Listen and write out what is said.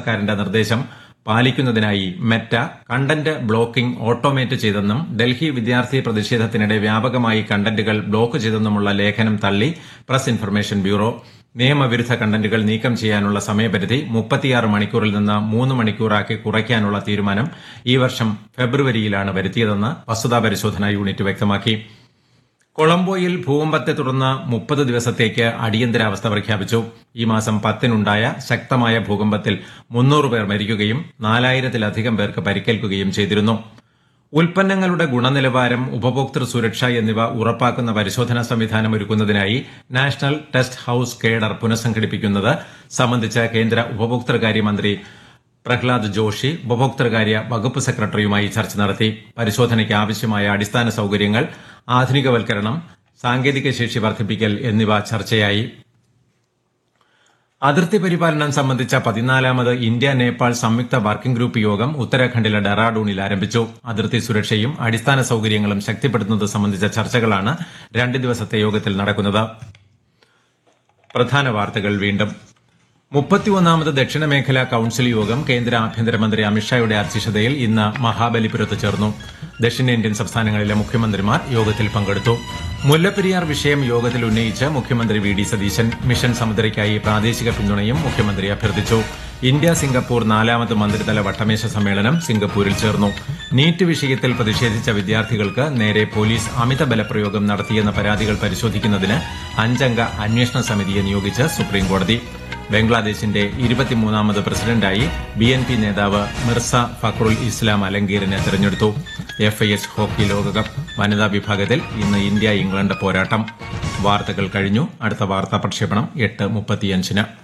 സർക്കാരിന്റെ നിർദ്ദേശം പാലിക്കുന്നതിനായി മെറ്റ കണ്ടന്റ് ബ്ലോക്കിംഗ് ഓട്ടോമേറ്റ് ചെയ്തെന്നും ഡൽഹി വിദ്യാർത്ഥി പ്രതിഷേധത്തിനിടെ വ്യാപകമായി കണ്ടന്റുകൾ ബ്ലോക്ക് ചെയ്തെന്നുമുള്ള ലേഖനം തള്ളി പ്രസ് ഇൻഫർമേഷൻ ബ്യൂറോ നിയമവിരുദ്ധ കണ്ടന്റുകൾ നീക്കം ചെയ്യാനുള്ള സമയപരിധി മുപ്പത്തിയാറ് മണിക്കൂറിൽ നിന്ന് മൂന്ന് മണിക്കൂറാക്കി കുറയ്ക്കാനുള്ള തീരുമാനം ഈ വർഷം ഫെബ്രുവരിയിലാണ് വരുത്തിയതെന്ന് വസ്തുതാ പരിശോധനാ യൂണിറ്റ് വ്യക്തമാക്കി കൊളംബോയിൽ ഭൂകമ്പത്തെ തുടർന്ന് മുപ്പത് ദിവസത്തേക്ക് അടിയന്തരാവസ്ഥ പ്രഖ്യാപിച്ചു ഈ മാസം പത്തിനുണ്ടായ ശക്തമായ ഭൂകമ്പത്തിൽ മുന്നൂറ് പേർ മരിക്കുകയും നാലായിരത്തിലധികം പേർക്ക് പരിക്കേൽക്കുകയും ചെയ്തിരുന്നു ഉൽപ്പന്നങ്ങളുടെ ഗുണനിലവാരം ഉപഭോക്തൃ സുരക്ഷ എന്നിവ ഉറപ്പാക്കുന്ന പരിശോധനാ സംവിധാനം ഒരുക്കുന്നതിനായി നാഷണൽ ടെസ്റ്റ് ഹൌസ് കേഡർ പുനഃസംഘടിപ്പിക്കുന്നത് സംബന്ധിച്ച് കേന്ദ്ര ഉപഭോക്തൃകാര്യമന്ത്രി പ്രഹ്ലാദ് ജോഷി ഉപഭോക്തൃകാര്യ വകുപ്പ് സെക്രട്ടറിയുമായി ചർച്ച നടത്തി പരിശോധനയ്ക്ക് ആവശ്യമായ അടിസ്ഥാന സൌകര്യങ്ങൾ ആധുനികവൽക്കരണം സാങ്കേതിക ശേഷി വർദ്ധിപ്പിക്കൽ എന്നിവ ചർച്ചയായി അതിർത്തി പരിപാലനം സംബന്ധിച്ച പതിനാലാമത് ഇന്ത്യ നേപ്പാൾ സംയുക്ത വർക്കിംഗ് ഗ്രൂപ്പ് യോഗം ഉത്തരാഖണ്ഡിലെ ഡെറാഡൂണിൽ ആരംഭിച്ചു അതിർത്തി സുരക്ഷയും അടിസ്ഥാന സൌകര്യങ്ങളും ശക്തിപ്പെടുത്തുന്നത് സംബന്ധിച്ച ചർച്ചകളാണ് രണ്ട് ദിവസത്തെ യോഗത്തിൽ നടക്കുന്നത് പ്രധാന വാർത്തകൾ വീണ്ടും മുപ്പത്തിയൊന്നാമത് ദക്ഷിണ മേഖലാ കൌൺസിൽ യോഗം കേന്ദ്ര ആഭ്യന്തരമന്ത്രി അമിത്ഷായുടെ അധ്യക്ഷതയിൽ ഇന്ന് മഹാബലിപുരത്ത് ചേർന്നു ദക്ഷിണേന്ത്യൻ സംസ്ഥാനങ്ങളിലെ മുഖ്യമന്ത്രിമാർ യോഗത്തിൽ പങ്കെടുത്തു മുല്ലപ്പെരിയാർ വിഷയം യോഗത്തിൽ ഉന്നയിച്ച് മുഖ്യമന്ത്രി വി ഡി സതീശൻ മിഷൻ സമുദ്രയ്ക്കായി പ്രാദേശിക പിന്തുണയും മുഖ്യമന്ത്രി അഭ്യർത്ഥിച്ചു ഇന്ത്യ സിംഗപ്പൂർ നാലാമത് മന്ത്രിതല വട്ടമേശ സമ്മേളനം സിംഗപ്പൂരിൽ ചേർന്നു നീറ്റ് വിഷയത്തിൽ പ്രതിഷേധിച്ച വിദ്യാർത്ഥികൾക്ക് നേരെ പോലീസ് അമിത ബലപ്രയോഗം നടത്തിയെന്ന പരാതികൾ പരിശോധിക്കുന്നതിന് അഞ്ചംഗ അന്വേഷണ സമിതിയെ നിയോഗിച്ച് സുപ്രീംകോടതി ബംഗ്ലാദേശിന്റെ ഇരുപത്തിമൂന്നാമത് പ്രസിഡന്റായി ബി എൻ പി നേതാവ് മിർസ ഫക്രുൽ ഇസ്ലാം അലങ്കീറിനെ തെരഞ്ഞെടുത്തു എഫ് ഐ എച്ച് ഹോക്കി ലോകകപ്പ് വനിതാ വിഭാഗത്തിൽ ഇന്ന് ഇന്ത്യ ഇംഗ്ലണ്ട് പോരാട്ടം വാർത്തകൾ കഴിഞ്ഞു അടുത്ത വാർത്താ പ്രക്ഷേപണം എട്ട് മുപ്പത്തിയഞ്ചിന്